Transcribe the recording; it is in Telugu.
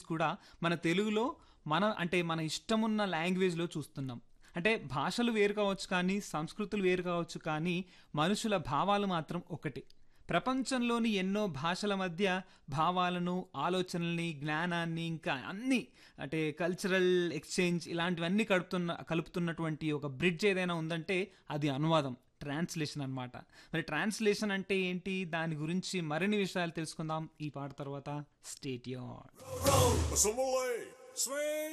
కూడా మన తెలుగులో మన అంటే మన ఇష్టమున్న లాంగ్వేజ్లో చూస్తున్నాం అంటే భాషలు వేరు కావచ్చు కానీ సంస్కృతులు వేరు కావచ్చు కానీ మనుషుల భావాలు మాత్రం ఒకటి ప్రపంచంలోని ఎన్నో భాషల మధ్య భావాలను ఆలోచనల్ని జ్ఞానాన్ని ఇంకా అన్ని అంటే కల్చరల్ ఎక్స్చేంజ్ ఇలాంటివన్నీ కలుపుతున్న కలుపుతున్నటువంటి ఒక బ్రిడ్జ్ ఏదైనా ఉందంటే అది అనువాదం ట్రాన్స్లేషన్ అన్నమాట మరి ట్రాన్స్లేషన్ అంటే ఏంటి దాని గురించి మరిన్ని విషయాలు తెలుసుకుందాం ఈ పాట తర్వాత స్టేట్ Assembly! Swing!